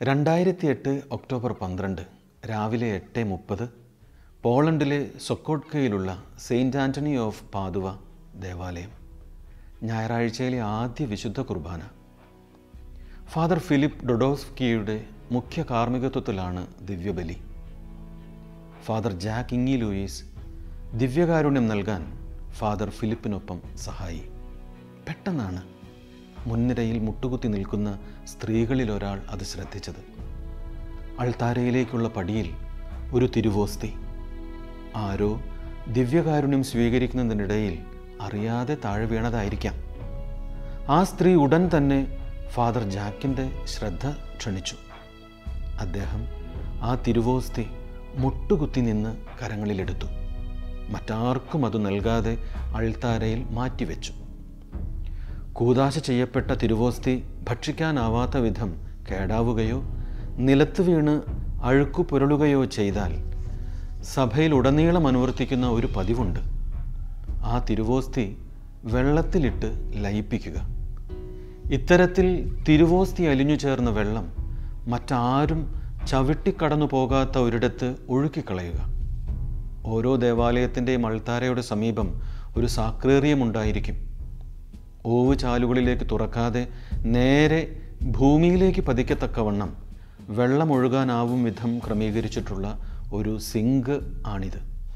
രണ്ടായിരത്തി എട്ട് ഒക്ടോബർ പന്ത്രണ്ട് രാവിലെ എട്ട് മുപ്പത് പോളണ്ടിലെ സൊക്കോട്കയിലുള്ള സെയിൻറ്റ് ആൻ്റണി ഓഫ് പാതുവ ദേവാലയം ഞായറാഴ്ചയിലെ ആദ്യ വിശുദ്ധ കുർബാന ഫാദർ ഫിലിപ്പ് ഡൊഡോസ്കിയുടെ മുഖ്യ കാർമ്മികത്വത്തിലാണ് ദിവ്യബലി ഫാദർ ജാക്ക് ഇങ്ങി ലൂയിസ് ദിവ്യകാരുണ്യം നൽകാൻ ഫാദർ ഫിലിപ്പിനൊപ്പം സഹായി പെട്ടെന്നാണ് മുൻനിരയിൽ മുട്ടുകുത്തി നിൽക്കുന്ന സ്ത്രീകളിൽ ഒരാൾ അത് ശ്രദ്ധിച്ചത് അൾത്താരയിലേക്കുള്ള പടിയിൽ ഒരു തിരുവോസ്തി ആരോ ദിവ്യകാരുണ്യം സ്വീകരിക്കുന്നതിനിടയിൽ അറിയാതെ താഴെ വീണതായിരിക്കാം ആ സ്ത്രീ ഉടൻ തന്നെ ഫാദർ ജാക്കിൻ്റെ ശ്രദ്ധ ക്ഷണിച്ചു അദ്ദേഹം ആ തിരുവോസ്തി മുട്ടുകുത്തി നിന്ന് കരങ്ങളിലെടുത്തു മറ്റാർക്കും അത് നൽകാതെ അൾത്താരയിൽ മാറ്റിവെച്ചു കൂതാശ ചെയ്യപ്പെട്ട തിരുവോസ്തി ഭക്ഷിക്കാനാവാത്ത വിധം കേടാവുകയോ നിലത്ത് വീണ് അഴുക്കു പുരളുകയോ ചെയ്താൽ സഭയിൽ ഉടനീളം അനുവർത്തിക്കുന്ന ഒരു പതിവുണ്ട് ആ തിരുവോസ്തി വെള്ളത്തിലിട്ട് ലയിപ്പിക്കുക ഇത്തരത്തിൽ തിരുവോസ്തി അലിഞ്ഞു ചേർന്ന വെള്ളം മറ്റാരും ചവിട്ടിക്കടന്നു പോകാത്ത ഒരിടത്ത് ഒഴുക്കിക്കളയുക ഓരോ ദേവാലയത്തിൻ്റെയും അൾത്താരയുടെ സമീപം ഒരു സാക്രേറിയം ഉണ്ടായിരിക്കും ഓവ് ചാലുകളിലേക്ക് തുറക്കാതെ നേരെ ഭൂമിയിലേക്ക് പതിക്കത്തക്കവണ്ണം വെള്ളമൊഴുകാനാവും വിധം ക്രമീകരിച്ചിട്ടുള്ള ഒരു സിങ്ക് ആണിത്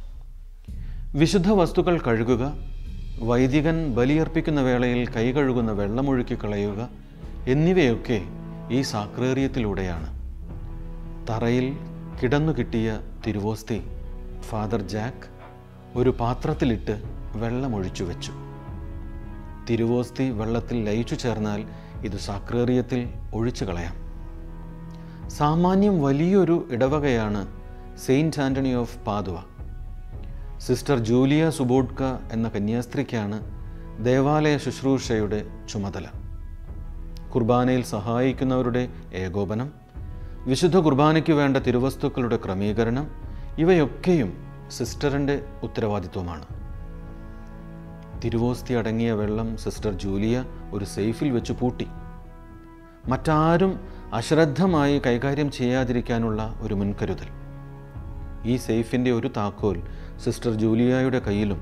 വിശുദ്ധ വസ്തുക്കൾ കഴുകുക വൈദികൻ ബലിയർപ്പിക്കുന്ന വേളയിൽ കൈ കഴുകുന്ന വെള്ളമൊഴുക്കി കളയുക എന്നിവയൊക്കെ ഈ സാക്രേറിയത്തിലൂടെയാണ് തറയിൽ കിടന്നു കിട്ടിയ തിരുവോസ്തി ഫാദർ ജാക്ക് ഒരു പാത്രത്തിലിട്ട് വെള്ളമൊഴിച്ചു വെച്ചു തിരുവോസ്തി വെള്ളത്തിൽ ലയിച്ചു ചേർന്നാൽ ഇത് സാക്രേറിയത്തിൽ ഒഴിച്ചു കളയാം സാമാന്യം വലിയൊരു ഇടവകയാണ് saint Antony of Padua sister Julia സുബോഡ്ക എന്ന കന്യാസ്ത്രീക്കാണ് ദേവാലയ ശുശ്രൂഷയുടെ ചുമതല കുർബാനയിൽ സഹായിക്കുന്നവരുടെ ഏകോപനം വിശുദ്ധ കുർബാനയ്ക്ക് വേണ്ട തിരുവസ്തുക്കളുടെ ക്രമീകരണം ഇവയൊക്കെയും സിസ്റ്ററിൻ്റെ ഉത്തരവാദിത്വമാണ് തിരുവോസ്തി അടങ്ങിയ വെള്ളം സിസ്റ്റർ ജൂലിയ ഒരു സേഫിൽ വെച്ച് പൂട്ടി മറ്റാരും അശ്രദ്ധമായി കൈകാര്യം ചെയ്യാതിരിക്കാനുള്ള ഒരു മുൻകരുതൽ ഈ സേഫിൻ്റെ ഒരു താക്കോൽ സിസ്റ്റർ ജൂലിയയുടെ കയ്യിലും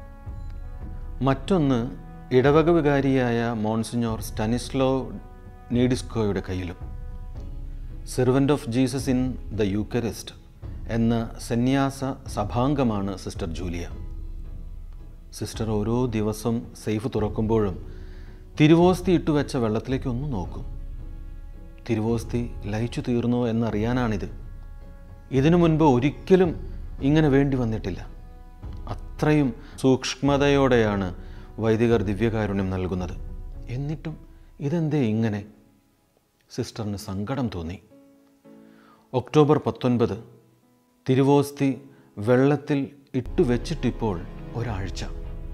മറ്റൊന്ന് ഇടവക വികാരിയായ മോൺസിഞ്ഞോർ സ്റ്റനിസ്ലോ നീഡിസ്കോയുടെ കയ്യിലും servant of Jesus in the Eucharist എന്ന സന്യാസ സഭാംഗമാണ് സിസ്റ്റർ ജൂലിയ സിസ്റ്റർ ഓരോ ദിവസം സേഫ് തുറക്കുമ്പോഴും തിരുവോസ്തി ഇട്ടുവെച്ച വെള്ളത്തിലേക്ക് ഒന്ന് നോക്കും തിരുവോസ്തി ലയിച്ചു തീർന്നോ എന്നറിയാനാണിത് ഇതിനു മുൻപ് ഒരിക്കലും ഇങ്ങനെ വേണ്ടി വന്നിട്ടില്ല അത്രയും സൂക്ഷ്മതയോടെയാണ് വൈദികർ ദിവ്യകാരുണ്യം നൽകുന്നത് എന്നിട്ടും ഇതെന്തേ ഇങ്ങനെ സിസ്റ്ററിന് സങ്കടം തോന്നി ഒക്ടോബർ പത്തൊൻപത് തിരുവോസ്തി വെള്ളത്തിൽ ഇട്ടുവെച്ചിട്ടിപ്പോൾ ഒരാഴ്ച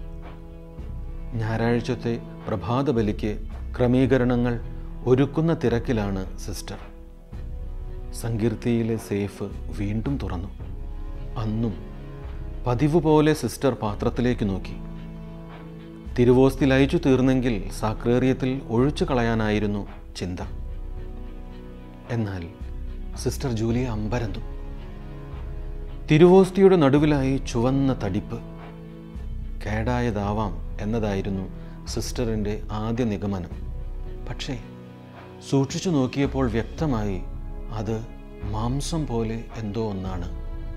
ഞായറാഴ്ചത്തെ പ്രഭാത ബലിക്ക് ക്രമീകരണങ്ങൾ ഒരുക്കുന്ന തിരക്കിലാണ് സിസ്റ്റർ സങ്കീർത്തിയിലെ സേഫ് വീണ്ടും തുറന്നു അന്നും പതിവ് പോലെ സിസ്റ്റർ പാത്രത്തിലേക്ക് നോക്കി തിരുവോസ്തി ലയിച്ചു തീർന്നെങ്കിൽ സാക്രേറിയത്തിൽ ഒഴിച്ചു കളയാനായിരുന്നു ചിന്ത എന്നാൽ സിസ്റ്റർ ജൂലിയ അമ്പരന്നു തിരുവോസ്തിയുടെ നടുവിലായി ചുവന്ന തടിപ്പ് കേടായതാവാം എന്നതായിരുന്നു സിസ്റ്ററിൻ്റെ ആദ്യ നിഗമനം പക്ഷേ സൂക്ഷിച്ചു നോക്കിയപ്പോൾ വ്യക്തമായി അത് മാംസം പോലെ എന്തോ ഒന്നാണ്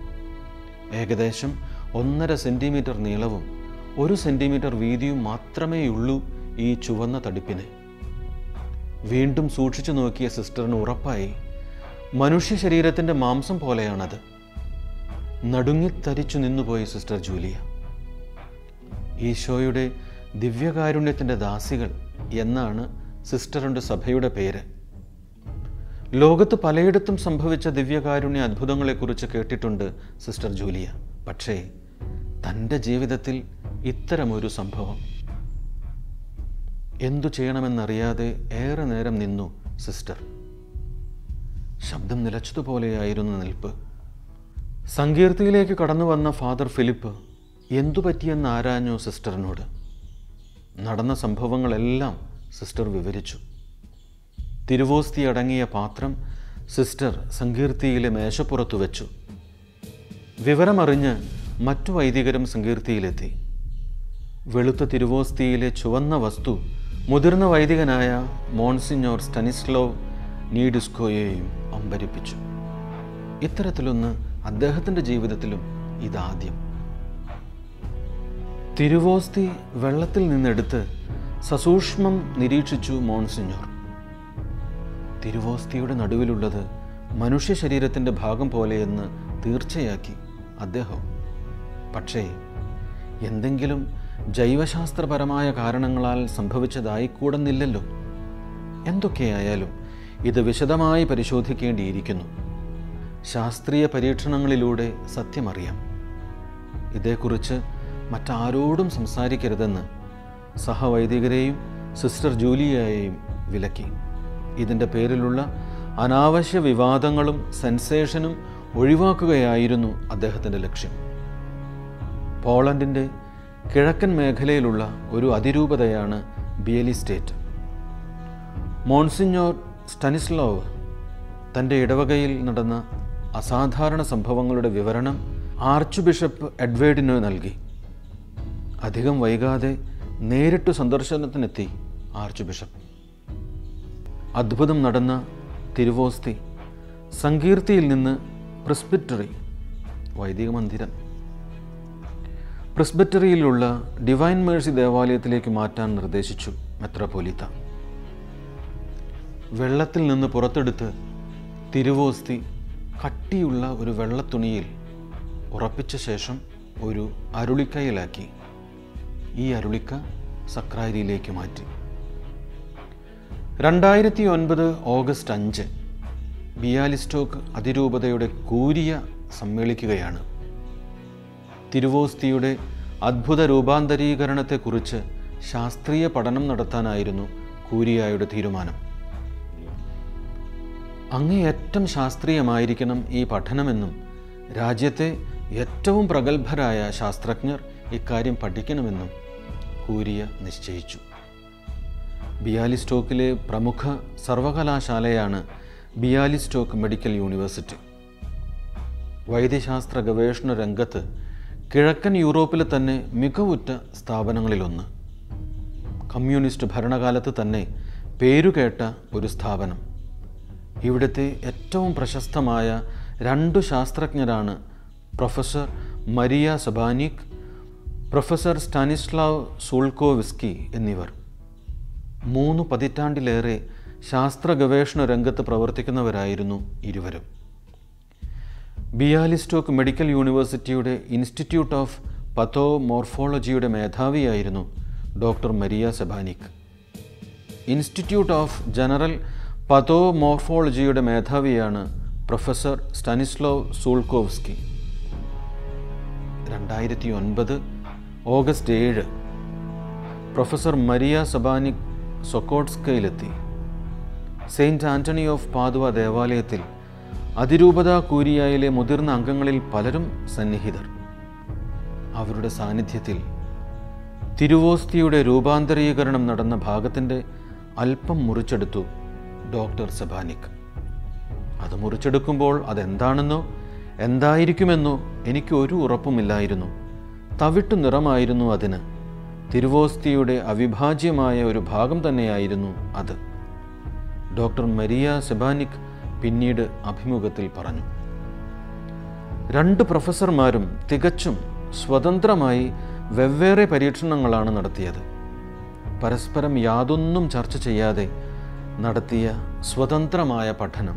ഏകദേശം ഒന്നര സെൻറ്റിമീറ്റർ നീളവും ഒരു സെൻറ്റിമീറ്റർ വീതിയും മാത്രമേയുള്ളൂ ഈ ചുവന്ന തടിപ്പിന് വീണ്ടും സൂക്ഷിച്ചു നോക്കിയ സിസ്റ്ററിന് ഉറപ്പായി മനുഷ്യ ശരീരത്തിൻ്റെ മാംസം പോലെയാണത് നടുങ്ങിത്തരിച്ചു നിന്നുപോയി സിസ്റ്റർ ജൂലിയ ഈശോയുടെ ദിവ്യകാരുണ്യത്തിൻ്റെ ദാസികൾ എന്നാണ് സിസ്റ്ററിൻ്റെ സഭയുടെ പേര് ലോകത്ത് പലയിടത്തും സംഭവിച്ച ദിവ്യകാരുണ്യ അത്ഭുതങ്ങളെക്കുറിച്ച് കേട്ടിട്ടുണ്ട് സിസ്റ്റർ ജൂലിയ പക്ഷേ തൻ്റെ ജീവിതത്തിൽ ഇത്തരമൊരു സംഭവം എന്തു ചെയ്യണമെന്നറിയാതെ ഏറെ നേരം നിന്നു സിസ്റ്റർ ശബ്ദം നിലച്ചതുപോലെയായിരുന്നു നിൽപ്പ് സങ്കീർത്തിയിലേക്ക് കടന്നു വന്ന ഫാദർ ഫിലിപ്പ് എന്തു പറ്റിയെന്ന് ആരാഞ്ഞു സിസ്റ്ററിനോട് നടന്ന സംഭവങ്ങളെല്ലാം സിസ്റ്റർ വിവരിച്ചു തിരുവോസ്തി അടങ്ങിയ പാത്രം സിസ്റ്റർ സങ്കീർത്തിയിലെ മേശപ്പുറത്തു വെച്ചു വിവരമറിഞ്ഞ് മറ്റു വൈദികരും സങ്കീർത്തിയിലെത്തി വെളുത്ത തിരുവോസ്തിയിലെ ചുവന്ന വസ്തു മുതിർന്ന വൈദികനായ മോൺസിഞ്ഞോർ സ്റ്റനിസ്ലോവ് നീഡിസ്കോയെയും അമ്പരിപ്പിച്ചു ഇത്തരത്തിലൊന്ന് അദ്ദേഹത്തിൻ്റെ ജീവിതത്തിലും ഇതാദ്യം തിരുവോസ്തി വെള്ളത്തിൽ നിന്നെടുത്ത് സസൂക്ഷ്മം നിരീക്ഷിച്ചു മോൺസിഞ്ഞോർ തിരുവോസ്തിയുടെ നടുവിലുള്ളത് മനുഷ്യ ശരീരത്തിൻ്റെ ഭാഗം പോലെയെന്ന് തീർച്ചയാക്കി അദ്ദേഹം പക്ഷേ എന്തെങ്കിലും ജൈവശാസ്ത്രപരമായ കാരണങ്ങളാൽ സംഭവിച്ചതായിക്കൂടുന്നില്ലല്ലോ എന്തൊക്കെയായാലും ഇത് വിശദമായി പരിശോധിക്കേണ്ടിയിരിക്കുന്നു ശാസ്ത്രീയ പരീക്ഷണങ്ങളിലൂടെ സത്യമറിയാം ഇതേക്കുറിച്ച് മറ്റാരോടും സംസാരിക്കരുതെന്ന് സഹവൈദികരെയും സിസ്റ്റർ ജൂലിയയെയും വിലക്കി ഇതിൻ്റെ പേരിലുള്ള അനാവശ്യ വിവാദങ്ങളും സെൻസേഷനും ഒഴിവാക്കുകയായിരുന്നു അദ്ദേഹത്തിൻ്റെ ലക്ഷ്യം പോളണ്ടിൻ്റെ കിഴക്കൻ മേഖലയിലുള്ള ഒരു അതിരൂപതയാണ് ബിയലി സ്റ്റേറ്റ് മോൺസിഞ്ഞോർ സ്റ്റനിസ്ലോവ് തൻ്റെ ഇടവകയിൽ നടന്ന അസാധാരണ സംഭവങ്ങളുടെ വിവരണം ആർച്ച് ബിഷപ്പ് എഡ്വേർഡിന് നൽകി അധികം വൈകാതെ നേരിട്ട് സന്ദർശനത്തിനെത്തി ആർച്ച് ബിഷപ്പ് അദ്ഭുതം നടന്ന തിരുവോസ്തി സങ്കീർത്തിയിൽ നിന്ന് പ്രിസ്ബിറ്ററി വൈദിക മന്ദിരം പ്രിസ്ബറ്ററിയിലുള്ള ഡിവൈൻ മേഴ്സി ദേവാലയത്തിലേക്ക് മാറ്റാൻ നിർദ്ദേശിച്ചു മെത്രാപോലിത്ത വെള്ളത്തിൽ നിന്ന് പുറത്തെടുത്ത് തിരുവോസ്തി കട്ടിയുള്ള ഒരു വെള്ളത്തുണിയിൽ ഉറപ്പിച്ച ശേഷം ഒരു അരുളിക്കയിലാക്കി ഈ അരുളിക്ക സക്രാരിയിലേക്ക് മാറ്റി രണ്ടായിരത്തി ഒൻപത് ഓഗസ്റ്റ് അഞ്ച് ബിയാലിസ്റ്റോക്ക് അതിരൂപതയുടെ കൂരിയ സമ്മേളിക്കുകയാണ് തിരുവോസ്തിയുടെ അദ്ഭുത രൂപാന്തരീകരണത്തെക്കുറിച്ച് ശാസ്ത്രീയ പഠനം നടത്താനായിരുന്നു കൂരിയായുടെ തീരുമാനം അങ്ങേയറ്റം ശാസ്ത്രീയമായിരിക്കണം ഈ പഠനമെന്നും രാജ്യത്തെ ഏറ്റവും പ്രഗത്ഭരായ ശാസ്ത്രജ്ഞർ ഇക്കാര്യം പഠിക്കണമെന്നും കൂരിയ നിശ്ചയിച്ചു ബിയാലിസ്റ്റോക്കിലെ പ്രമുഖ സർവകലാശാലയാണ് ബിയാലിസ്റ്റോക്ക് മെഡിക്കൽ യൂണിവേഴ്സിറ്റി വൈദ്യശാസ്ത്ര ഗവേഷണ രംഗത്ത് കിഴക്കൻ യൂറോപ്പിലെ തന്നെ മികവുറ്റ സ്ഥാപനങ്ങളിലൊന്ന് കമ്മ്യൂണിസ്റ്റ് ഭരണകാലത്ത് തന്നെ പേരുകേട്ട ഒരു സ്ഥാപനം ഇവിടുത്തെ ഏറ്റവും പ്രശസ്തമായ രണ്ടു ശാസ്ത്രജ്ഞരാണ് professor Maria Sobaniec professor Stanislaw Sulkowski എന്നിവർ മൂന്ന് പതിറ്റാണ്ടിലേറെ ശാസ്ത്ര ഗവേഷണ രംഗത്ത് പ്രവർത്തിക്കുന്നവരായിരുന്നു ഇരുവരും ബിയാലിസ്റ്റോക്ക് മെഡിക്കൽ യൂണിവേഴ്സിറ്റിയുടെ ഇൻസ്റ്റിറ്റ്യൂട്ട് ഓഫ് പത്തോ മോർഫോളജിയുടെ മേധാവിയായിരുന്നു doctor Maria Sobaniec institute of general പതോ മോർഫോളജിയുടെ മേധാവിയാണ് പ്രൊഫസർ സ്റ്റാനിസ്ലോവ് സൂൾക്കോവ്സ്കി രണ്ടായിരത്തി ഒൻപത് ഓഗസ്റ്റ് ഏഴ് പ്രൊഫസർ മരിയ സബാനിക് സൊക്കോട്സ്കയിലെത്തി സെയിൻറ്റ് ആൻ്റണി ഓഫ് പാതുവ ദേവാലയത്തിൽ അതിരൂപത കൂരിയായിലെ മുതിർന്ന അംഗങ്ങളിൽ പലരും സന്നിഹിതർ അവരുടെ സാന്നിധ്യത്തിൽ തിരുവോസ്തിയുടെ രൂപാന്തരീകരണം നടന്ന ഭാഗത്തിൻ്റെ അല്പം മുറിച്ചെടുത്തു ഡോക്ടർ സബാനിക് അത് മുറിച്ചെടുക്കുമ്പോൾ അതെന്താണെന്നോ എന്തായിരിക്കുമെന്നോ എനിക്ക് ഒരു ഉറപ്പുമില്ലായിരുന്നു തവിട്ടു നിറമായിരുന്നു അതിന് തിരുവോസ്തിയുടെ അവിഭാജ്യമായ ഒരു ഭാഗം തന്നെയായിരുന്നു അത് ഡോക്ടർ മരിയ സെബാനിക് പിന്നീട് അഭിമുഖത്തിൽ പറഞ്ഞു രണ്ട് പ്രൊഫസർമാരും തികച്ചും സ്വതന്ത്രമായി വെവ്വേറെ പരീക്ഷണങ്ങളാണ് നടത്തിയത് പരസ്പരം യാതൊന്നും ചർച്ച ചെയ്യാതെ നടത്തിയ സ്വതന്ത്രമായ പഠനം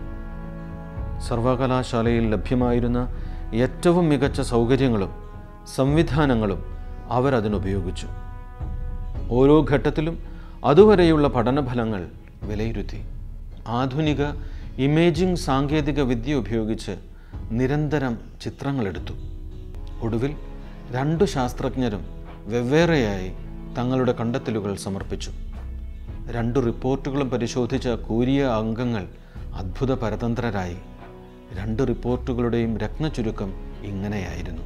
സർവകലാശാലയിൽ ലഭ്യമായിരുന്ന ഏറ്റവും മികച്ച സൗകര്യങ്ങളും സംവിധാനങ്ങളും അവരതിനുപയോഗിച്ചു ഓരോ ഘട്ടത്തിലും അതുവരെയുള്ള പഠനഫലങ്ങൾ വിലയിരുത്തി ആധുനിക ഇമേജിംഗ് സാങ്കേതിക വിദ്യ ഉപയോഗിച്ച് നിരന്തരം ചിത്രങ്ങളെടുത്തു ഒടുവിൽ രണ്ടു ശാസ്ത്രജ്ഞരും വെവ്വേറെയായി തങ്ങളുടെ കണ്ടെത്തലുകൾ സമർപ്പിച്ചു രണ്ടു റിപ്പോർട്ടുകളും പരിശോധിച്ച കൂരിയ അംഗങ്ങൾ അദ്ഭുത പരതന്ത്രരായി രണ്ട് റിപ്പോർട്ടുകളുടെയും രത്നചുരുക്കം ഇങ്ങനെയായിരുന്നു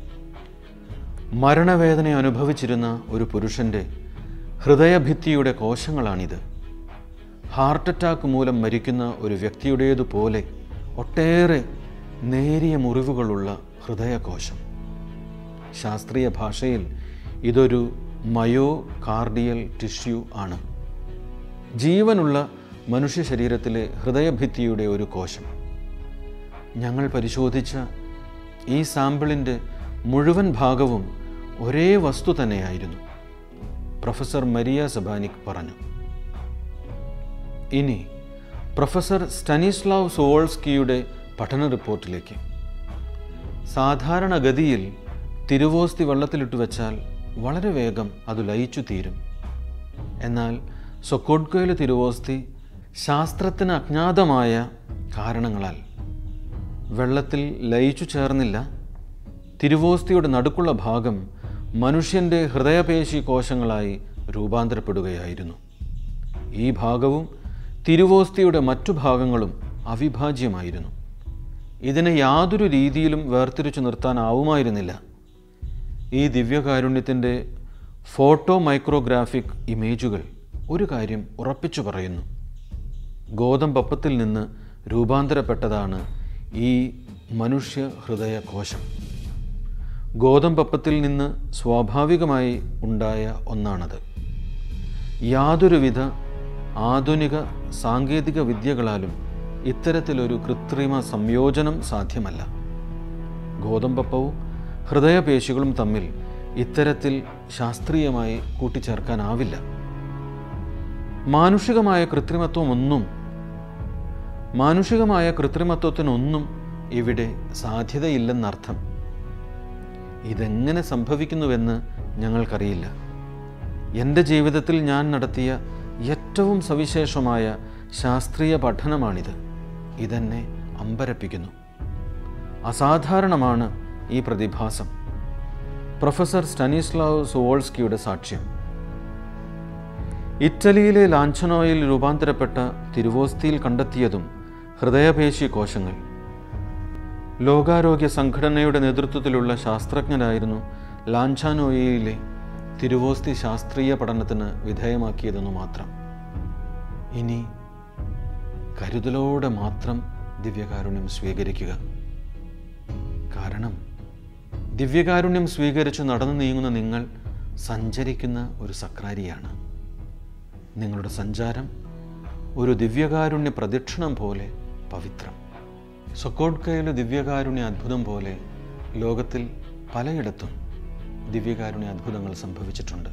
മരണവേദന അനുഭവിച്ചിരുന്ന ഒരു പുരുഷൻ്റെ ഹൃദയഭിത്തിയുടെ കോശങ്ങളാണിത് ഹാർട്ട് അറ്റാക്ക് മൂലം മരിക്കുന്ന ഒരു വ്യക്തിയുടേതുപോലെ ഒട്ടേറെ നേരിയ മുറിവുകളുള്ള ഹൃദയകോശം ശാസ്ത്രീയ ഭാഷയിൽ ഇതൊരു മയോ കാർഡിയൽ ടിഷ്യൂ ആണ് ജീവനുള്ള മനുഷ്യ ശരീരത്തിലെ ഹൃദയഭിത്തിയുടെ ഒരു കോശം ഞങ്ങൾ പരിശോധിച്ച ഈ സാമ്പിളിൻ്റെ മുഴുവൻ ഭാഗവും ഒരേ വസ്തു തന്നെയായിരുന്നു പ്രൊഫസർ മരിയ സബാനിക് പറഞ്ഞു ഇനി പ്രൊഫസർ സ്റ്റനിസ്ലാവ് സോവോൾസ്കിയുടെ പഠന റിപ്പോർട്ടിലേക്ക് സാധാരണഗതിയിൽ തിരുവോസ്തി വെള്ളത്തിലിട്ട് വെച്ചാൽ വളരെ വേഗം അത് ലയിച്ചു തീരും എന്നാൽ സൊക്കോട്കോയിലെ തിരുവോസ്തി ശാസ്ത്രത്തിന് അജ്ഞാതമായ കാരണങ്ങളാൽ വെള്ളത്തിൽ ലയിച്ചു ചേർന്നില്ല തിരുവോസ്തിയുടെ നടുക്കുള്ള ഭാഗം മനുഷ്യൻ്റെ ഹൃദയപേശി കോശങ്ങളായി രൂപാന്തരപ്പെടുകയായിരുന്നു ഈ ഭാഗവും തിരുവോസ്തിയുടെ മറ്റു ഭാഗങ്ങളും അവിഭാജ്യമായിരുന്നു ഇതിനെ യാതൊരു രീതിയിലും വേർതിരിച്ചു നിർത്താനാവുമായിരുന്നില്ല ഈ ദിവ്യകാരുണ്യത്തിൻ്റെ ഫോട്ടോ മൈക്രോഗ്രാഫിക് ഇമേജുകൾ ഒരു കാര്യം ഉറപ്പിച്ചു പറയുന്നു ഗോതമ്പപ്പത്തിൽ നിന്ന് രൂപാന്തരപ്പെട്ടതാണ് ഈ മനുഷ്യ ഹൃദയ കോശം ഗോതമ്പപ്പത്തിൽ നിന്ന് സ്വാഭാവികമായി ഉണ്ടായ ഒന്നാണത് യാതൊരുവിധ ആധുനിക സാങ്കേതിക വിദ്യകളാലും ഇത്തരത്തിലൊരു കൃത്രിമ സംയോജനം സാധ്യമല്ല ഗോതമ്പപ്പവും ഹൃദയപേശികളും തമ്മിൽ ഇത്തരത്തിൽ ശാസ്ത്രീയമായി കൂട്ടിച്ചേർക്കാനാവില്ല മാനുഷികമായ കൃത്രിമത്വമൊന്നും മാനുഷികമായ കൃത്രിമത്വത്തിനൊന്നും ഇവിടെ സാധ്യതയില്ലെന്നർത്ഥം ഇതെങ്ങനെ സംഭവിക്കുന്നുവെന്ന് ഞങ്ങൾക്കറിയില്ല എൻ്റെ ജീവിതത്തിൽ ഞാൻ നടത്തിയ ഏറ്റവും സവിശേഷമായ ശാസ്ത്രീയ പഠനമാണിത് ഇതെന്നെ അമ്പരപ്പിക്കുന്നു അസാധാരണമാണ് ഈ പ്രതിഭാസം പ്രൊഫസർ സ്റ്റനിസ്ലാവ് സുവോൾസ്കിയുടെ സാക്ഷ്യം ഇറ്റലിയിലെ ലാഞ്ചനോയിൽ രൂപാന്തരപ്പെട്ട തിരുവോസ്തിയിൽ കണ്ടെത്തിയതും ഹൃദയപേശി കോശങ്ങൾ ലോകാരോഗ്യ സംഘടനയുടെ നേതൃത്വത്തിലുള്ള ശാസ്ത്രജ്ഞരായിരുന്നു ലാഞ്ചാനോയിലെ തിരുവോസ്തി ശാസ്ത്രീയ പഠനത്തിന് വിധേയമാക്കിയതെന്നു മാത്രം ഇനി കരുതലോടെ മാത്രം ദിവ്യകാരുണ്യം സ്വീകരിക്കുക കാരണം ദിവ്യകാരുണ്യം സ്വീകരിച്ച് നടന്നു നീങ്ങുന്ന നിങ്ങൾ സഞ്ചരിക്കുന്ന ഒരു സക്രാരിയാണ് നിങ്ങളുടെ സഞ്ചാരം ഒരു ദിവ്യകാരുണ്യ പ്രദക്ഷിണം പോലെ പവിത്രം സൊക്കോട്കയിലെ ദിവ്യകാരുണ്യ അത്ഭുതം പോലെ ലോകത്തിൽ പലയിടത്തും ദിവ്യകാരുണ്യ അത്ഭുതങ്ങൾ സംഭവിച്ചിട്ടുണ്ട്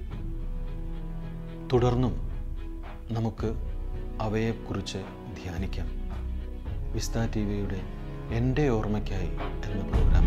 തുടർന്നും നമുക്ക് അവയെക്കുറിച്ച് ധ്യാനിക്കാം വിസ്ത ടി വിയുടെ എൻ്റെ ഓർമ്മയ്ക്കായി എന്ന പ്രോഗ്രാം